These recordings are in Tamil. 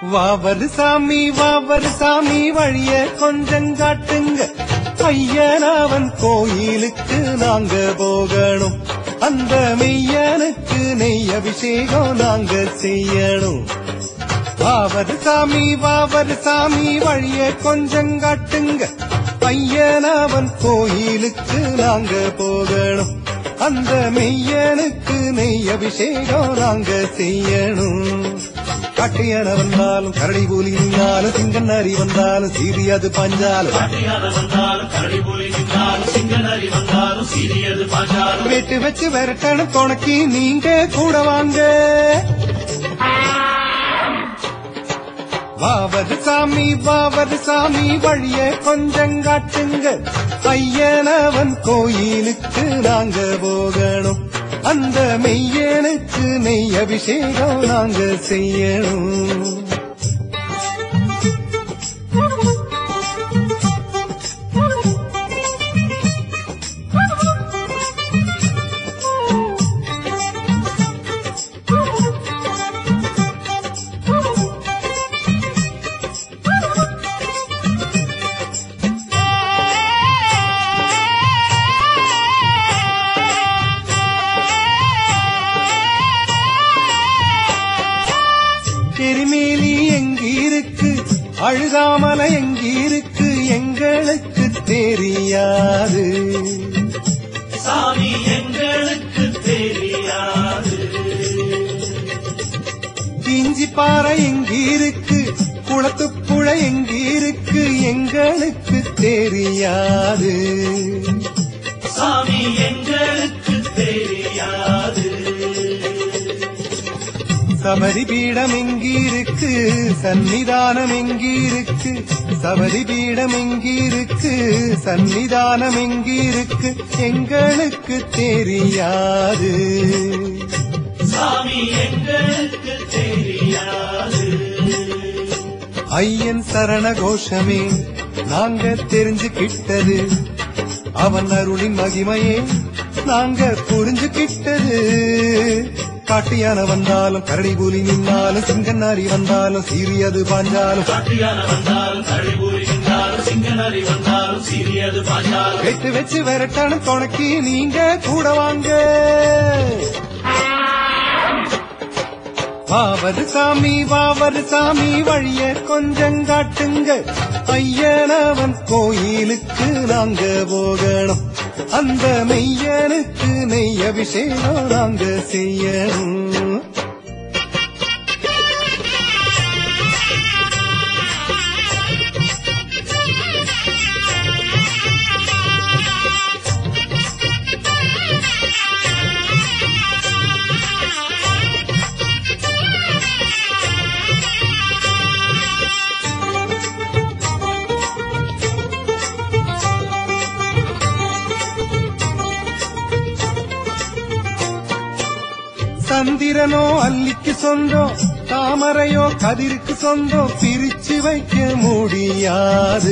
வாவர் சாமி வாவர் சாமி வழிய கொஞ்சம் காட்டுங்க ஐயனவன் கோயிலுக்கு நாங்க போகணும் அந்த மெய்யனுக்கு நெய் அபிஷேகம் நாங்க செய்யணும் வாவர் சாமி வாவர் சாமி வழிய கொஞ்சம் காட்டுங்க ஐயனவன் கோயிலுக்கு நாங்க போகணும் அந்த மெய்யனுக்கு நெய் அபிஷேகம் நாங்க செய்யணும் காட்டியான வந்தாலும் கரடி பூலி நின்னாலும் சிங்கநரி வந்தாலும் சீரியது பாஞ்சாலும் காட்டியான வந்தாலும் கரடி புலி நின்றாலும் சிங்கநரி வந்தாலும் சீரியது பாஞ்சாலும் வெட்டு வச்சு விரட்டணும் துணைக்கு நீங்க கூட வாங்க வாவது சாமி வாவது சாமி வழிய கொஞ்சம் காட்டுங்க ஐயனவன் கோயிலுக்கு நாங்க போகணும் அந்த மெய்யனுக்கு நெய் அபிஷேகம் நாங்க செய்யணும் எரிமேலி எங்கிருக்கு அழுகாமலை எங்கிருக்கு எங்களுக்கு தெரியாது சாமி எங்களுக்கு தெரியாது இஞ்சி பாறை எங்கிருக்கு குளத்துப்புழை எங்கிருக்கு எங்களுக்கு தெரியாது சாமி எங்களுக்கு தெரியாது சபரி பீடம் எங்கிருக்கு சன்னிதானம் எங்கிருக்கு சபரி பீடம் எங்கிருக்கு சன்னிதானம் எங்கிருக்கு எங்களுக்கு தெரியாது சாமி எங்களுக்கு தெரியாது ஐயன் சரண கோஷமே நாங்க தெரிஞ்சுக்கிட்டது அவன் அருளின் மகிமையே நாங்க புரிஞ்சுக்கிட்டது காட்டியான வந்தாலும் கரடி புலி நின்னாலும் சிங்கநாரி வந்தாலும் சீரியது பாஞ்சாலும் காட்டியான வந்தாலும் கரடி புலி நின்றாலும் சிங்கநரி வந்தாலும் சீரியது பாஞ்சாலும் வெட்டு வச்சு விரட்டணும் துணைக்கு நீங்க கூட வாங்க வாவது சாமி வாவது சாமி வழிய கொஞ்சம் காட்டுங்க ஐயனவன் கோயிலுக்கு நாங்க போகணும் அந்த மெய்யனுக்கு நெய் அபிஷேகம் நாங்க செய்யணும் சந்திரனோ அல்லிக்கு சொந்தம் தாமரையோ கதிருக்கு சொந்தம் பிரிச்சு வைக்க முடியாது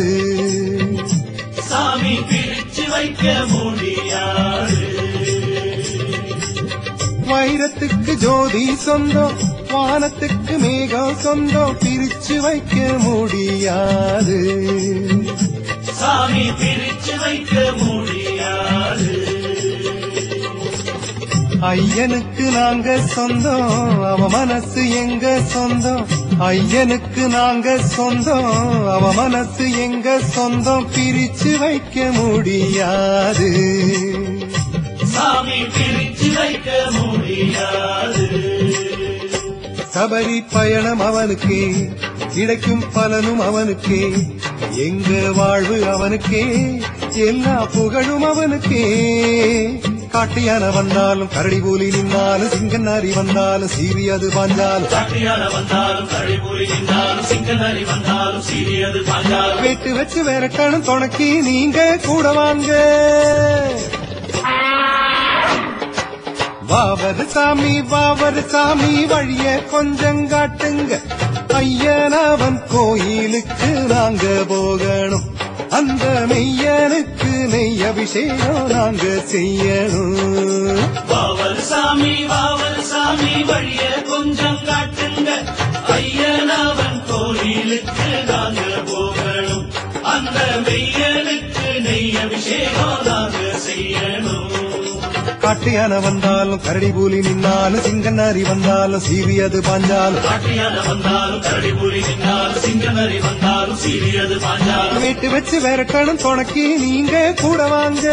சாமி பிரிச்சு வைக்க முடியாது வைரத்துக்கு ஜோதி சொந்தம் வானத்துக்கு மேகம் சொந்தம் பிரிச்சு வைக்க முடியாது சாமி பிரிச்சு வைக்க முடியாது ஐயனுக்கு நாங்க சொந்தம் அவ மனசு எங்க சொந்தம் ஐயனுக்கு நாங்க சொந்தம் அவ மனசு எங்க சொந்தம் பிரிச்சு வைக்க முடியாது சாமி பிரிச்சு வைக்க முடியாது சபரி பயணம் அவனுக்கே கிடைக்கும் பலனும் அவனுக்கே எங்க வாழ்வு அவனுக்கே எல்லா புகழும் அவனுக்கே காட்டியான வந்தாலும் கரடி போலி நின்னாலும் சிங்கநாரி வந்தாலும் சீரியது பாஞ்சாலும் காட்டியான வந்தாலும் கரடி புலி நின்றாலும் சிங்கநரி வந்தாலும் சீரியது பாஞ்சாலும் வெட்டு வச்சு விரட்டணும் துணைக்கு நீங்க கூட வாங்க வாவர் சாமி வாவர் சாமி வழிய கொஞ்சம் காட்டுங்க ஐயனவன் கோயிலுக்கு நாங்க போகணும் அந்த மெய்யனுக்கு நெய் அபிஷேகம் நாங்க செய்யணும் வாவல் சாமி வாவல் சாமி வழிய கொஞ்சம் காட்டுங்க ஐயனவன் கோயிலுக்கு நாங்க போகணும் அந்த மெய்யனுக்கு நெய் அபிஷேகம் நாங்க செய்யணும் காட்டியான வந்தாலும் கரடி பூலி நின்னாலும் சிங்கநாரி வந்தாலும் சீவியது பாஞ்சாலும் காட்டியான வந்தாலும் கரடி புலி நின்றாலும் சிங்கநரி வந்தாலும் சீரியது பாஞ்சாலும் வீட்டு வச்சு விரட்டணும் துணக்கி நீங்க கூட வாங்க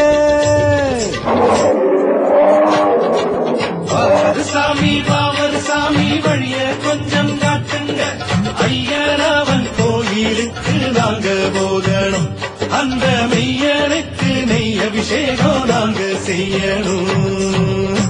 பாவது சாமி பாவது சாமி வழிய கொஞ்சம் காட்டுங்க ஐயனவன் கோயிலுக்கு நாங்க போகணும் அந்த மெய்யனுக்கு நெய் அபிஷேகம் நாங்க செய்யணும்